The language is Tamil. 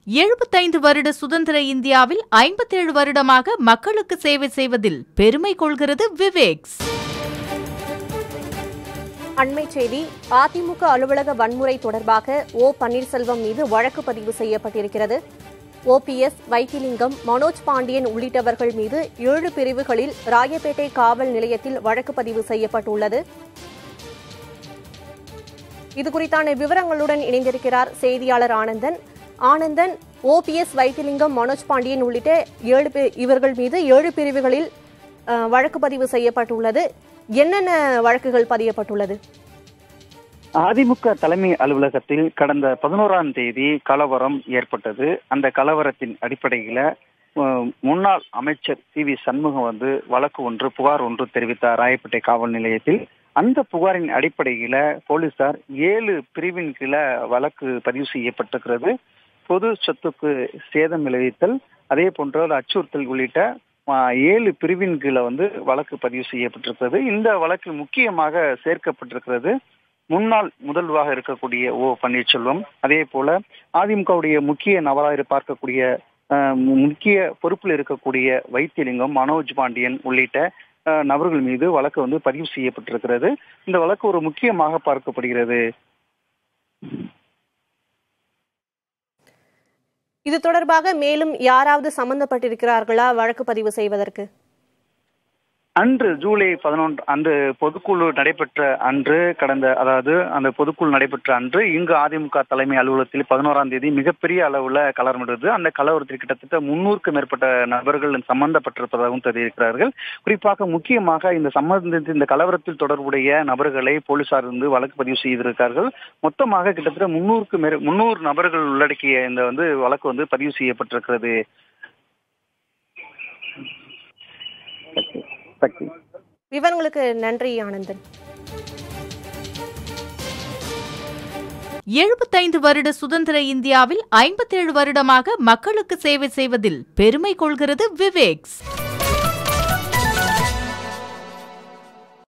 எழுபத்தைந்து வருட சுதந்திர இந்தியாவில் ஐம்பத்தேழு வருடமாக மக்களுக்கு சேவை செய்வதில் பெருமை கொள்கிறது விவேக்ஸ் அண்மை செய்தி அதிமுக அலுவலக வன்முறை தொடர்பாக ஓ பன்னீர்செல்வம் மீது வழக்கு பதிவு செய்யப்பட்டிருக்கிறது ஓபிஎஸ் வைத்திலிங்கம் மனோஜ் பாண்டியன் உள்ளிட்டவர்கள் மீது ஏழு பிரிவுகளில் ராயப்பேட்டை காவல் நிலையத்தில் வழக்கு பதிவு செய்யப்பட்டுள்ளது இது குறித்தான விவரங்களுடன் இணைந்திருக்கிறார் செய்தியாளர் ஆனந்தன் ஆனந்தன் ஓபிஎஸ் வைத்திலிங்கம் மனோஜ் பாண்டியன் உள்ளிட்ட ஏழு பே- இவர்கள் மீது ஏழு பிரிவுகளில் அஹ், வழக்கு பதிவு செய்யப்பட்டுள்ளது என்னென்ன வழக்குகள் பதியப்பட்டுள்ளது அதிமுக தலைமை அலுவலகத்தில் கடந்த பதினோராம் தேதி கலவரம் ஏற்பட்டது அந்த கலவரத்தின் அடிப்படையில அஹ், முன்னாள் அமைச்சர் சி வி சண்முகம் வந்து வழக்கு ஒன்று புகார் ஒன்று தெரிவித்தார் ராயப்பேட்டை காவல் நிலையத்தில் அந்த புகாரின் அடிப்படையில போலீசார் ஏழு பிரிவின் கீழே வழக்கு பதிவு செய்யப்பட்டிருக்கிறது பொது சொத்துக்கு சேதம் விளைவித்தல் அதே போன்ற அச்சுறுத்தல் உள்ளிட்ட ஆஹ், ஏழு பிரிவின் கீழே வந்து வழக்கு பதிவு செய்யப்பட்டிருக்கிறது இந்த வழக்கில் முக்கியமாக சேர்க்கப்பட்டிருக்கிறது முன்னாள் முதல்வராக இருக்கக்கூடிய ஓ பன்னீர்செல்வம் அதே போல அதிமுகவுடைய முக்கிய நபராக பார்க்கக்கூடிய ஆஹ், மு- முக்கிய பொறுப்பில் இருக்கக்கூடிய வைத்தியலிங்கம் மனோஜ் பாண்டியன் உள்ளிட்ட ஆஹ், நபர்கள் மீது வழக்கு வந்து பதிவு செய்யப்பட்டிருக்கிறது இந்த வழக்கு ஒரு முக்கியமாக பார்க்கப்படுகிறது இது தொடர்பாக மேலும் யாராவது சம்பந்தப்பட்டிருக்கிறார்களா வழக்கு பதிவு செய்வதற்கு அன்று ஜூலை பதினொன்று அன்று பொதுக்குழு நடைபெற்ற அன்று கடந்த அதாவது அந்த பொதுக்குழு நடைபெற்ற அன்று இங்கு அதிமுக தலைமை அலுவலகத்தில் பதினோராம் தேதி மிகப்பெரிய அளவுல கலவரம் நடந்தது அந்த கலவரத்தில் கிட்டத்தட்ட முன்னூறுக்கும் மேற்பட்ட நபர்கள் சம்பந்தப்பட்டிருப்பதாகவும் தெரிவிக்கிறார்கள் குறிப்பாக முக்கியமாக இந்த சம்பந்தத்தில் இந்த கலவரத்தில் தொடர்புடைய நபர்களை போலீசார் வந்து வழக்கு பதிவு செய்திருக்கிறார்கள் மொத்தமாக கிட்டத்தட்ட முன்னூறுக்கு மேற முன்னூறு நபர்கள் உள்ளடக்கிய இந்த வந்து வழக்கு வந்து பதிவு செய்யப்பட்டிருக்கிறது சக்தி சக்தி விவரங்களுக்கு நன்றி ஆனந்தன் எழுபத்தைந்து வருட சுதந்திர இந்தியாவில் ஐம்பத்தேழு வருடமாக மக்களுக்கு சேவை செய்வதில் பெருமை கொள்கிறது விவேக்ஸ்